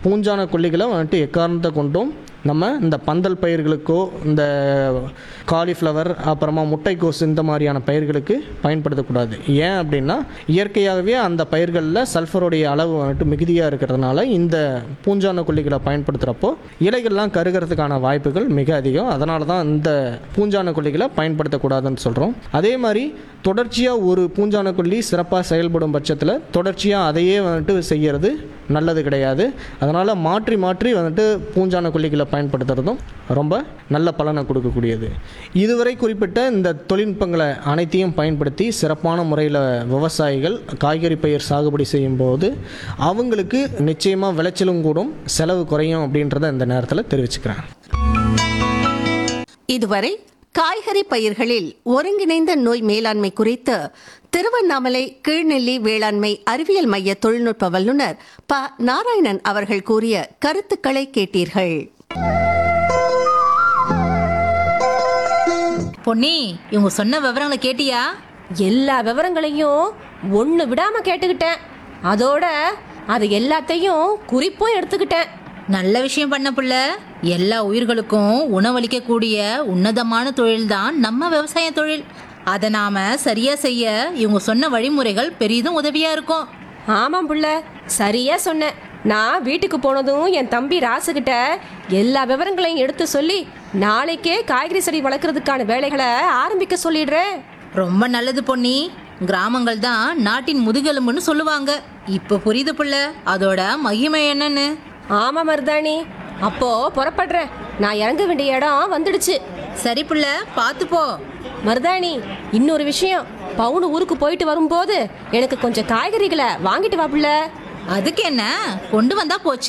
பூஞ்சான கொல்லிகளை வந்துட்டு எக்காரணத்தை கொண்டும் நம்ம இந்த பந்தல் பயிர்களுக்கோ இந்த காலிஃப்ளவர் அப்புறமா முட்டைக்கோஸ் இந்த மாதிரியான பயிர்களுக்கு பயன்படுத்தக்கூடாது ஏன் அப்படின்னா இயற்கையாகவே அந்த பயிர்களில் சல்ஃபருடைய அளவு வந்துட்டு மிகுதியாக இருக்கிறதுனால இந்த பூஞ்சான கொல்லிகளை பயன்படுத்துகிறப்போ இலைகள்லாம் கருகிறதுக்கான வாய்ப்புகள் மிக அதிகம் அதனால தான் இந்த பூஞ்சான கொல்லிகளை பயன்படுத்தக்கூடாதுன்னு சொல்கிறோம் அதே மாதிரி தொடர்ச்சியாக ஒரு பூஞ்சான கொல்லி சிறப்பாக செயல்படும் பட்சத்தில் தொடர்ச்சியாக அதையே வந்துட்டு செய்கிறது நல்லது கிடையாது அதனால் மாற்றி மாற்றி வந்துட்டு பூஞ்சான கொல்லிகளை பயன்படுத்துறதும் ரொம்ப நல்ல பலனை கொடுக்கக்கூடியது இதுவரை குறிப்பிட்ட இந்த தொழில்நுட்பங்களை அனைத்தையும் பயன்படுத்தி சிறப்பான முறையில் விவசாயிகள் காய்கறி பயிர் சாகுபடி செய்யும்போது அவங்களுக்கு நிச்சயமாக விளைச்சலும் கூடும் செலவு குறையும் அப்படின்றத இந்த நேரத்தில் தெரிவிச்சுக்கிறேன் இதுவரை காய்கறி பயிர்களில் ஒருங்கிணைந்த நோய் மேலாண்மை குறித்து திருவண்ணாமலை கீழ்நெல்லி வேளாண்மை அறிவியல் மைய தொழில்நுட்ப வல்லுநர் ப நாராயணன் அவர்கள் கூறிய கருத்துக்களை கேட்டீர்கள் பொன்னி இவங்க சொன்ன விவரங்களை கேட்டியா எல்லா விவரங்களையும் ஒன்று விடாம கேட்டுக்கிட்டேன் அதோட அது எல்லாத்தையும் குறிப்பும் எடுத்துக்கிட்டேன் நல்ல விஷயம் பண்ண புள்ள எல்லா உயிர்களுக்கும் உணவளிக்கக்கூடிய உன்னதமான தொழில் தான் நம்ம விவசாய தொழில் அதை நாம சரியா செய்ய இவங்க சொன்ன வழிமுறைகள் பெரிதும் உதவியா இருக்கும் ஆமாம் புள்ள சரியா சொன்ன நான் வீட்டுக்கு போனதும் என் தம்பி ராசுகிட்ட எல்லா விவரங்களையும் எடுத்து சொல்லி நாளைக்கே காய்கறி செடி வளர்க்கறதுக்கான வேலைகளை ஆரம்பிக்க சொல்லிடுறேன் ரொம்ப நல்லது பொன்னி கிராமங்கள் தான் நாட்டின் முதுகெலும்புன்னு சொல்லுவாங்க இப்ப புரியுது புள்ள அதோட மகிமை என்னன்னு ஆமா மருதாணி அப்போ புறப்படுறேன் நான் இறங்க வேண்டிய இடம் வந்துடுச்சு சரி புள்ள பார்த்து போ மருதாணி இன்னொரு விஷயம் பவுனு ஊருக்கு போயிட்டு வரும்போது எனக்கு கொஞ்சம் காய்கறிகளை வாங்கிட்டு வா புள்ள அதுக்கு என்ன கொண்டு வந்தா போச்சு